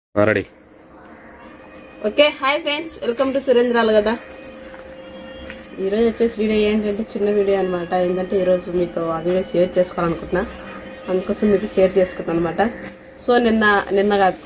Ready okay hi friends welcome to Surendra Alagadda ఈరోజు వచ్చేసి video ఏంటంటే చిన్న వీడియో అనమాట ఏంటంటే ఈరోజు మీతో ఆ వీడియో షేర్ చేసుకోవాలనుకుంటున్నా అందుకోసం మీకు షేర్ చేసుకుంటాను అనమాట సో నిన్న నిన్న కాదు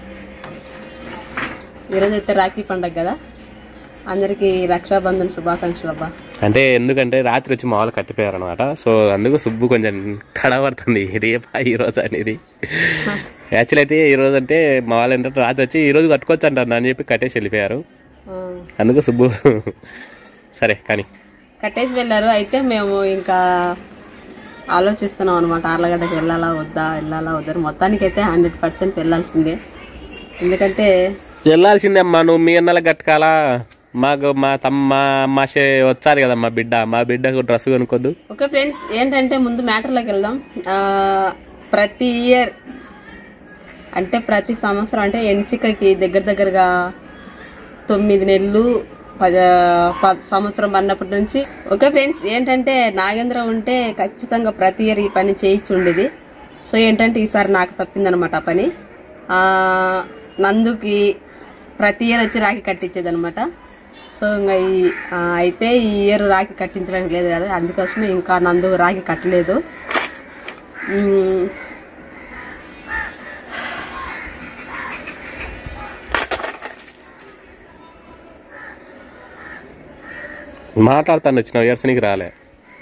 ఈరోజు అయితే రాఖీ పండగ కదా అందరికీ రక్షాబంధన్ శుభాకాంక్షలు అబ్బా అంటే ఎందుకంటే రాత్రి వచ్చి మామూలు కట్టిపోయారు అనమాట సో అందుకు సుబ్బు కొంచెం తడబడుతుంది రేపా ఈ రోజు అనేది యాక్చువల్ అయితే ఈ రోజు అంటే మా వాళ్ళు ఏంటంటే రాత్రి వచ్చి ఈ రోజు కట్టుకోవచ్చు అంటారు అని చెప్పి కట్టేసి వెళ్ళిపోయారు ఆ, అందుకు సుబ్బు సరే కానీ కట్టేసి వెళ్ళారు అయితే మేము ఇంకా ఆలోచిస్తున్నాం అనమాట ఆర్లగడ్డకి వెళ్ళాలా వద్దా వెళ్ళాలా వద్దా అని. మొత్తానికైతే హండ్రెడ్ పర్సెంట్ వెళ్ళాల్సిందే ఎందుకంటే వెళ్ళాల్సిందే అమ్మా నువ్వు మీ అన్నలకు కట్టుకాలా మాకు మా తమ్మ మా షే వచ్చారు కదా మా బిడ్డ మా బిడ్డకు డ్రెస్ కొనుక్కోద్దు ఓకే ఫ్రెండ్స్ ఏంటంటే ముందు మ్యాటర్లోకి వెళ్దాం ఆ, ప్రతి ఇయర్ అంటే ప్రతి సంవత్సరం అంటే ఎన్సికకి దగ్గర దగ్గరగా తొమ్మిది నెలలు పద ప- సంవత్సరం అన్నప్పటి నుంచి ఓకే ఫ్రెండ్స్ ఏంటంటే నాగేంద్ర ఉంటే ఖచ్చితంగా ప్రతి ఇయర్ ఈ పని చేయించి ఉండేది సో ఏంటంటే ఈసారి నాకు తప్పిందనమాట ఆ పని ఆ, నందుకి ప్రతి ఇయర్ వచ్చి రాఖీ కట్టించేది అనమాట సో ఇంకా ఈ ఆ, అయితే ఈ ఇయర్ రాఖీ కట్టించడానికి లేదు కదా అందుకోసమే ఇంకా నందు రాఖీ కట్టలేదు మ్మ్. మాట్లాడతాను వచ్చిన ఇయర్స్నికి రాలే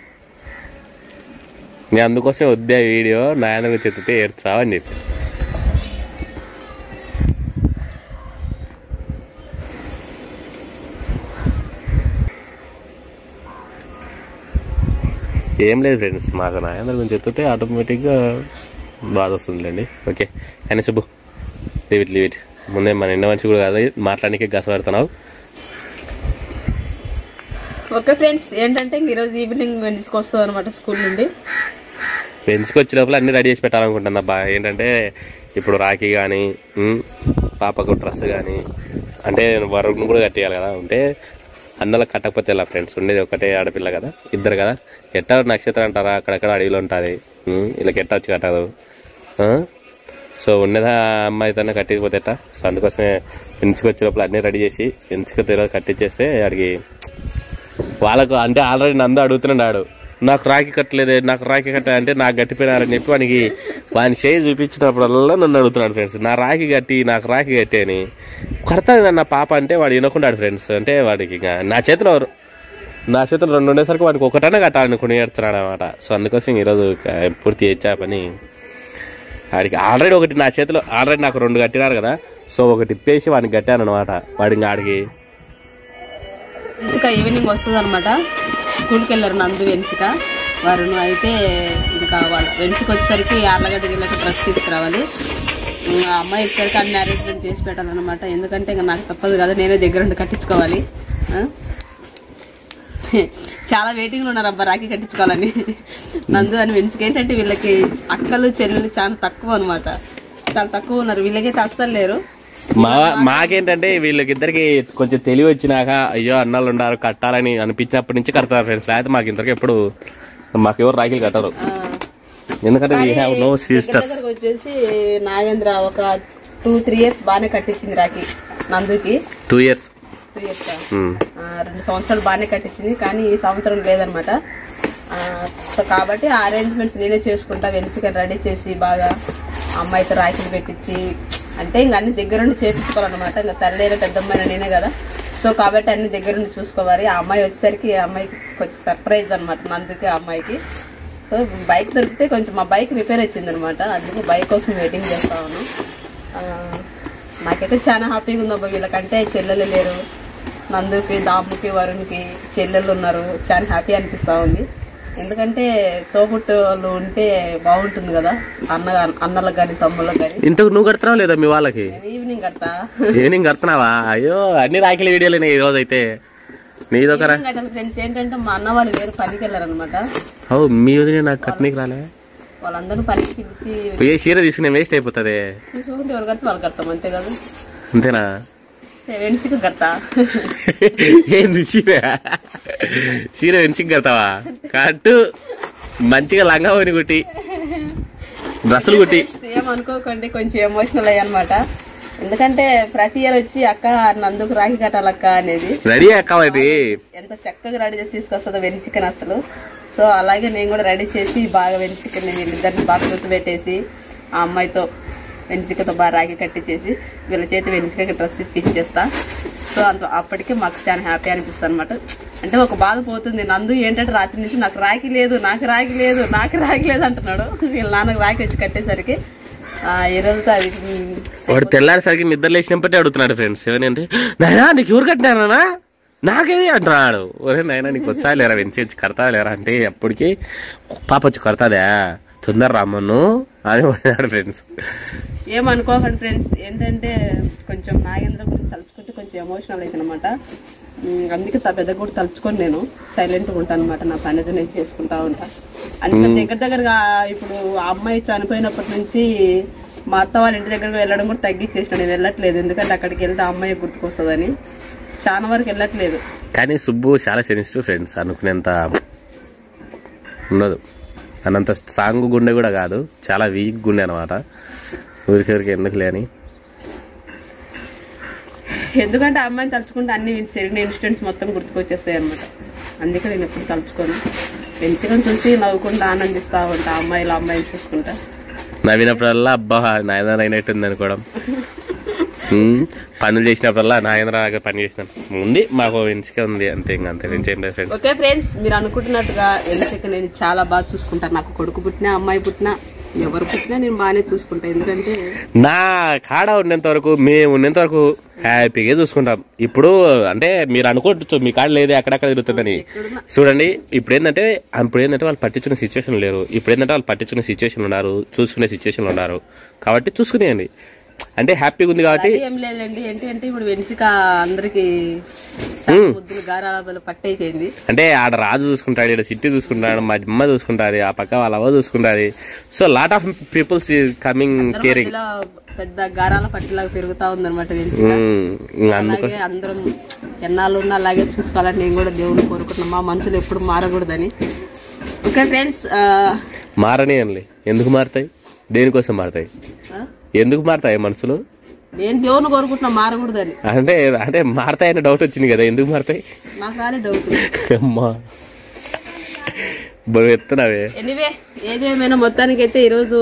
నేను అందుకోసం వద్దే వీడియో నా ఎందుకు చెప్తే ఏడ్చావు అని చెప్పి ఏం లేదు ఫ్రెండ్స్ మాకు నాయందరి గురించి ఎత్తితే ఆటోమేటిక్గా బాధ వస్తుందిలేండి ఓకే కానీ Subbu leave it leave it ముందే మన ఇండ మంచి కూడా కాదు మాట్లాడడానికి గసపెడుతున్నావు ఓకే ఫ్రెండ్స్ ఏంటంటే ఇంక ఈరోజు ఈవినింగ్ తీసుకొస్తుంది అనమాట స్కూల్ నుండి పెంచుకు వచ్చే లోపల అన్ని రెడీ చేసి పెట్టాలనుకుంటున్నా బా ఏంటంటే ఇప్పుడు రాఖీ కానీ పాపకు డ్రెస్ కానీ అంటే వరకు కూడా కట్టేయాలి కదా ఉంటే అన్నలకు కట్టకపోతే ఎలా ఫ్రెండ్స్ ఉండేది ఒకటే ఆడపిల్ల కదా ఇద్దరు కదా ఎట్టా నక్షత్రం అంటారా అక్కడక్కడ అడవిలో ఉంటుంది ఇలా ఎట్ట వచ్చి కట్టదు ఆ? సో ఉండేదా అమ్మాయితోనే కట్టకపోతే ఎట్టా సో అందుకోసమే పెంచుకు వచ్చే లోపల అన్నీ రెడీ చేసి పెంచుకు ఈరోజు కట్టించేస్తే అడిగి వాళ్ళకు అంటే ఆల్రెడీ నందు అడుగుతున్నాడు నాకు రాఖీ కట్టలేదే నాకు రాఖీ కట్ట అంటే నాకు గట్టిపోయినారని చెప్పి వానికి వాని చేయి చూపించినప్పుడల్లా నన్ను అడుగుతున్నాడు ఫ్రెండ్స్ నా రాఖీ కట్టి నాకు రాఖీ కట్టి అని కడతాను నా పాప అంటే వాడు వినకుండాడు ఫ్రెండ్స్ అంటే వాడికి ఇంకా నా చేతిలో నా చేతిలో రెండు ఉండేసరికి వాడికి ఒకటనే కట్టాలనుకుని ఏడుతున్నాడు అనమాట సో అందుకోసం ఈరోజు ఇక పూర్తి చేయించా పని వాడికి ఆల్రెడీ ఒకటి నా చేతిలో ఆల్రెడీ నాకు రెండు కట్టినారు కదా సో ఒకటి ఇప్పేసి వాడికి కట్టాను అనమాట వాడి ఇంకా ఆడికి ఇంకా ఈవినింగ్ వస్తుంది అనమాట స్కూల్కి వెళ్ళారు నందు వెన్సిక వారు అయితే ఇంకా వాళ్ళ వెన్సిక వచ్చేసరికి ఆర్లగడ్డకి వెళ్ళాక డ్రెస్ తీసుకురావాలి ఇంకా అమ్మాయి వచ్చేసరికి అన్ని అరేంజ్మెంట్ చేసి పెట్టాలన్నమాట ఎందుకంటే ఇంకా నాకు తప్పదు కదా నేనే దగ్గర ఉండి కట్టించుకోవాలి ఆ? చాలా వెయిటింగ్లో ఉన్నారు అబ్బా రాఖీ కట్టించుకోవాలని నందు అని వెన్సిక ఏంటంటే వీళ్ళకి అక్కలు చెల్లెలు చాలా తక్కువ అనమాట చాలా తక్కువ ఉన్నారు వీళ్ళకైతే అస్సలు లేరు మా మాకేంటంటే వీళ్ళకిద్దరికి కొంచెం తెలివి వచ్చినాక అయ్యో అన్నాళ్ళు ఉండారు కట్టాలని అనిపించినప్పటి నుంచి కడతారు ఫ్రెండ్స్ అయితే మాకు ఇంతకు ఎప్పుడు మాకు ఎవరు రాఖీలు కట్టరు ఆ. ఎందుకంటే వీ హ్యావ్ నో సిస్టర్స్ దగ్గరకు వచ్చేసి నాగేంద్ర ఒక టూ త్రీ ఇయర్స్ బాగానే కట్టించింది రాకి నందుకి టూ ఇయర్స్ టూ ఇయర్స్ రెండు సంవత్సరాలు బాగానే కట్టించింది కానీ ఈ సంవత్సరం లేదనమాట ఆ, సో కాబట్టి ఆ అరేంజ్మెంట్స్ నేనే చేసుకుంటా వెన్సికని రెడీ చేసి బాగా అమ్మాయితో రాఖీలు పెట్టించి అంటే ఇంక అన్ని దగ్గరుండి చేపించుకోవాలన్నమాట ఇంకా తల్లి పెద్దమ్మాయిన నేనే కదా సో కాబట్టి అన్ని దగ్గరుండి చూసుకోవాలి ఆ అమ్మాయి వచ్చేసరికి ఆ అమ్మాయికి కొంచెం సర్ప్రైజ్ అనమాట నందుకి ఆ అమ్మాయికి సో బైక్ దొరికితే కొంచెం మా బైక్ రిపేర్ వచ్చింది అనమాట అందుకే బైక్ కోసం వెయిటింగ్ చేస్తా ఉన్నాను ఆ, నాకైతే చాలా హ్యాపీగా ఉందబ్బా వీళ్ళకంటే చెల్లెలు లేరు నందుకి దాముకి వరుణ్కి చెల్లెళ్ళు ఉన్నారు చాలా హ్యాపీ అనిపిస్తూ ఉంది ఎందుకంటే తోబుట్టు వాళ్ళు ఉంటే బాగుంటుంది కదా అన్న అన్నలకు కానీ తమ్ముళ్ళకి కానీ ఇంతకు నువ్వు కడుతున్నావు లేదా మీ వాళ్ళకి నేను ఈవినింగ్ కడతా ఈవినింగ్ కడుతున్నావా అయ్యో అన్ని రాఖీల వీడియోలు ఈ రోజు అయితే నీదొక రా ఈవినింగ్ కట్టాలి ఫ్రెండ్స్ ఏంటంటే మా అన్న వాళ్ళు వేరు పనికి వెళ్ళారనమాట ఓ మీ వదిలే నాకు కట్టనీకి రాలే వాళ్ళందరూ పనికి పిలిచి ఏ చీర తీసుకునే వేస్ట్ అయిపోతుంది చూసుకుంటే ఎవరు కడితే వాళ్ళు కడతాం అంతే కదా అంతేనా వెన్సికి కడతా ఏంది చీర చీర వెన్సింగ్ కడతావా కట్టు మంచిగా లంగా పోని కుట్టి డ్రెస్సులు కుట్టి ఏమనుకోకండి కొంచెం ఎమోషనల్ అయ్యా అనమాట ఎందుకంటే ప్రతి ఇయర్ వచ్చి అక్క నందుకు రాఖీ కట్టాలక్క అనేది రెడీ అక్క అది ఎంత చక్కగా రెడీ చేసి తీసుకొస్తుందో వెన్ చికెన్ అసలు సో అలాగే నేను కూడా రెడీ చేసి బాగా వెన్ చికెన్ వీళ్ళిద్దరిని బాగా గుర్తుపెట్టేసి ఆ అమ్మాయితో వెన్సికతో బాగా రాగి కట్టించేసి వీళ్ళ చేతి వెన్సికకి డ్రెస్ ఇప్పించేస్తా సో అంత అప్పటికే మాకు చాలా హ్యాపీ అనిపిస్తుంది అనమాట అంటే ఒక బాధ పోతుంది నందు ఏంటంటే రాత్రి నుంచి నాకు రాకి లేదు నాకు రాకి లేదు నాకు రాకి లేదు అంటున్నాడు వీళ్ళ నాన్నకు రాకి వచ్చి కట్టేసరికి ఆ, ఈ రోజుతో అది ఉమ్, వాడు తెల్లారిసరికి నిద్ర లేచినప్పటికీ అడుగుతున్నాడు ఫ్రెండ్స్ ఏమని నాయనా నీకు ఎవరు కట్టినారా నాకేది అంటున్నాడు ఒరే నాయనా నీకు వచ్చా లేరా వెంచి వచ్చి కడతా లేరా అంటే అప్పటికి పాప వచ్చి కడతాదా తొందర రామన్ను అని పోయినాడు ఫ్రెండ్స్ ఏమనుకోకండి ఫ్రెండ్స్ ఏంటంటే కొంచెం నాగేంద్ర గురించి తలుచుకుంటే కొంచెం ఎమోషనల్ అయితే అనమాట అందుకే తా పెద్ద కూడా తలుచుకొని నేను సైలెంట్గా ఉంటాను అనమాట నా పని అయితే నేను చేసుకుంటా ఉంటా అంటే దగ్గర దగ్గరగా ఇప్పుడు ఆ అమ్మాయి చనిపోయినప్పటి నుంచి మా అత్త వాళ్ళ ఇంటి దగ్గరకు వెళ్ళడం కూడా తగ్గించేసిన నేను వెళ్ళట్లేదు ఎందుకంటే అక్కడికి వెళ్తే ఆ అమ్మాయి గుర్తుకొస్తుందని చాలా వరకు వెళ్ళట్లేదు కానీ సుబ్బు చాలా సెన్సిటివ్ ఫ్రెండ్స్ అనుకునేంత ఉండదు అన్నంత స్ట్రాంగ్ గుండె కూడా కాదు చాలా వీక్ గుండె అనమాట ఊరికెవరికి ఎందుకు లేని ఎందుకంటే ఆ అమ్మాయిని తలుచుకుంటే అన్ని జరిగిన ఇన్సిడెంట్స్ మొత్తం గుర్తుకొచ్చేస్తాయి అనమాట అందుకే నేను ఎప్పుడు తలుచుకోను పెంచుకొని చూసి నవ్వుకుంటా ఆనందిస్తా ఉంటా ఆ అమ్మాయిలు ఆ అమ్మాయిని చూసుకుంటా నవ్వినప్పుడల్లా అబ్బా నాయన అయినట్టుంది అనుకోవడం ఉమ్, పనులు చేసినప్పుడల్లా నాయన పని చేసినాను ఉంది మాకు వెంచిక ఉంది అంతే ఇంకా అంతే నుంచి ఏం లేదు ఫ్రెండ్స్ ఓకే ఫ్రెండ్స్ మీరు అనుకుంటున్నట్టుగా ఎందుకంటే నేను చాలా బాగా చూసుకుంటాను నాకు కొడుకు పుట్టినా అమ్మాయి పుట్టినా ఎవరు పుట్టినా నేను బాగానే చూసుకుంటా ఎందుకంటే నా కాడ ఉన్నంత వరకు మేము ఉన్నంత వరకు హ్యాపీగా చూసుకుంటాం ఇప్పుడు అంటే మీరు అనుకోవచ్చు మీ కాడ లేదు అక్కడక్కడ తిరుగుతుందని చూడండి ఇప్పుడు ఏంటంటే ఇప్పుడు ఏంటంటే వాళ్ళు పట్టించుకునే సిచ్యువేషన్ లేరు ఇప్పుడు ఏంటంటే వాళ్ళు పట్టించుకునే సిచ్యువేషన్ ఉన్నారు చూసుకునే సిచ్యువేషన్ ఉన్నారు కాబట్టి చూసుకునేయండి అంటే హ్యాపీగా ఉంది కాబట్టి అది ఏం లేదండి ఏంటి అంటే ఇప్పుడు వెనిసిక అందరికి ముద్దులు గారాల పట్టయిపోయింది అంటే ఆడ రాజు చూసుకుంటాడు ఇక్కడ సిట్టి చూసుకుంటాడు మా అమ్మ చూసుకుంటాది ఆ పక్క వాళ్ళ అవ్వ చూసుకుంటాది so lot of peoples coming caring ఇలా పెద్ద గారాల పట్టిలాగా పెరుగుతా ఉందన్నమాట వెనిసిక అందుకు అలాగే అందరం ఎన్నాళ్ళు ఉన్నా అలాగే చూసుకోవాలని నేను కూడా దేవుని కోరుకుంటున్నాను మా మనుషులు ఎప్పుడు మారకూడదని ఓకే ఫ్రెండ్స్ మారని అనలే ఎందుకు మారుతాయి దేనికోసం మారుతాయి ఎందుకు మారుతాయి మనుషులు నేను దేవుని కోరుకుంటున్నా మారకూడదని అంటే అంటే మారతాయని డౌట్ వచ్చింది కదా ఎందుకు మారతాయి నాకు రాలే డౌట్ అమ్మా బరువు ఎత్తున్నావే ఎనీవే ఏదేమైనా మొత్తానికి అయితే ఈరోజు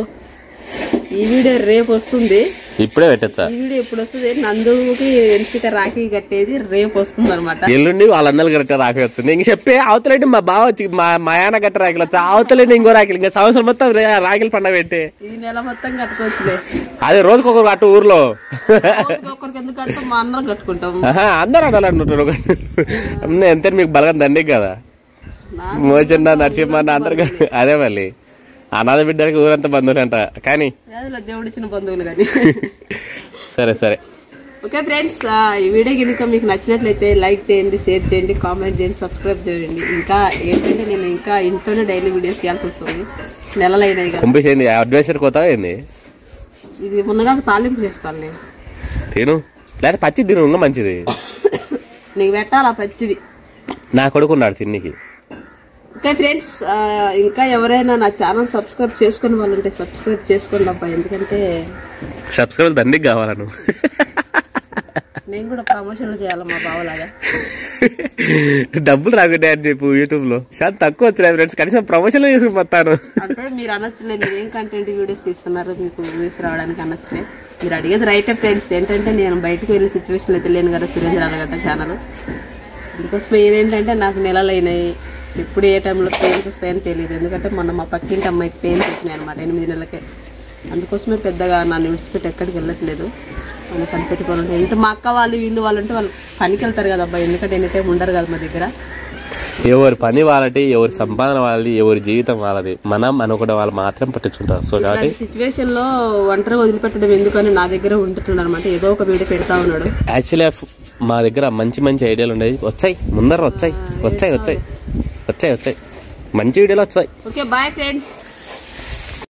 ఈ వీడియో రేపు వస్తుంది ఇప్పుడే పెట్టచ్చా ఈ వీడియో ఎప్పుడు వస్తుంది నందుకి వెన్సిక రాఖీ కట్టేది రేపు వస్తుంది అనమాట ఎల్లుండి వాళ్ళ అన్నలు గట్ట రాకి వస్తుంది ఇంక చెప్పే అవతలంటే మా బావ వచ్చి మా మా ఆయన గట్ట రాకిలు వచ్చి అవతలేండి ఇంకో రాకిలు ఇంకా సంవత్సరం మొత్తం రే- రాకిలు పండగ పెట్టే ఈ నెల మొత్తం కట్టుకోవచ్చులే అదే రోజుకొకరు అటు ఊర్లో ఒక్కొక్కరికి ఎందుకు కడతాం మా అన్నలు కట్టుకుంటాం ఆహా, అందరూ అనాలంటుంటారు ఎంత మీకు బలగం దండి కదా నాకు మోచన్న నరసింహ అన్న అందరు క- అదే మళ్ళీ అనాథ బిడ్డలకి ఊరంతా బంధువులు అంట కానీ యాదుల దేవుడిచ్చిన బంధువులు కానీ సరే సరే ఓకే ఫ్రెండ్స్ ఈ వీడియో కనుక మీకు నచ్చినట్లయితే లైక్ చేయండి షేర్ చేయండి కామెంట్ చేయండి సబ్స్క్రైబ్ చేయండి ఇంకా ఏంటంటే నేను ఇంకా ఇంట్లోనే డైలీ వీడియోస్ చేయాల్సి వస్తుంది నెలలు అయినాయి కదా పంపించేయండి అడ్వెంచర్ కొత్త ఏంది ఇది మున్నగా తాలింపు చేసుకోవాలి నేను తిను లేదా పచ్చి తిను ఇంకా మంచిది నీకు పెట్టాలా పచ్చిది నా కొడుకున్నాడు తిన్నికి ఓకే ఫ్రెండ్స్ ఇంకా ఎవరైనా నా ఛానల్ సబ్స్క్రైబ్ చేసుకుని వాళ్ళు ఉంటే సబ్స్క్రైబ్ చేసుకోండి అబ్బా ఎందుకంటే సబ్స్క్రైబ్ దండికి కావాలా నువ్వు నేను కూడా ప్రమోషన్లు చేయాలి మా బావలాగా డబ్బులు రాకుంటే అని చెప్పు యూట్యూబ్ లో చాలా తక్కువ వచ్చినాయి ఫ్రెండ్స్ కనీసం ప్రమోషన్లు చేసుకుని పోతాను అంటే మీరు అనొచ్చులే మీరు ఏం కంటెంట్ వీడియోస్ తీస్తున్నారు మీకు వ్యూస్ రావడానికి అనొచ్చులే మీరు అడిగేది రైటే ఫ్రెండ్స్ ఏంటంటే నేను బయటకు వెళ్ళే సిచ్యువేషన్ అయితే లేను కదా సురేంద్ర అలగడ్డ ఛానల్ అందుకోసం ఏంటంటే నాకు నెలలు అయినాయి ఎప్పుడు ఏ టైంలో పెయిన్స్ వస్తాయని తెలియదు ఎందుకంటే మొన్న మా పక్కింటి అమ్మాయికి పెయిన్స్ వచ్చినాయి అనమాట ఎనిమిది నెలలకే అందుకోసమే పెద్దగా నన్ను విడిచిపెట్టి ఎక్కడికి వెళ్ళట్లేదు నన్ను కనిపెట్టుకొని ఉంటాయి ఇంటి మా అక్క వాళ్ళు వీళ్ళు వాళ్ళు అంటే వాళ్ళు పనికి వెళ్తారు కదా అబ్బాయి ఎందుకంటే ఎనీ టైం ఉండరు కదా మా దగ్గర ఎవరి పని వాళ్ళది ఎవరి సంపాదన వాళ్ళది ఎవరి జీవితం వాళ్ళది మనం అనుకున్న వాళ్ళు మాత్రం పట్టించుకుంటారు సో కాబట్టి సిచ్యువేషన్ లో ఒంటరిగా వదిలిపెట్టడం ఎందుకని నా దగ్గర ఉంటున్నాడు అనమాట ఏదో ఒక వీడియో పెడతా ఉన్నాడు యాక్చువల్లీ మా దగ్గర మంచి మంచి ఐడియాలు ఉండేవి వచ్చాయి ముందర వచ్చాయి వచ్చాయి వచ్చాయి వచ్చాయి వచ్చాయి మంచి వీడియోలు వచ్చాయి ఓకే బాయ్ ఫ్రెండ్స్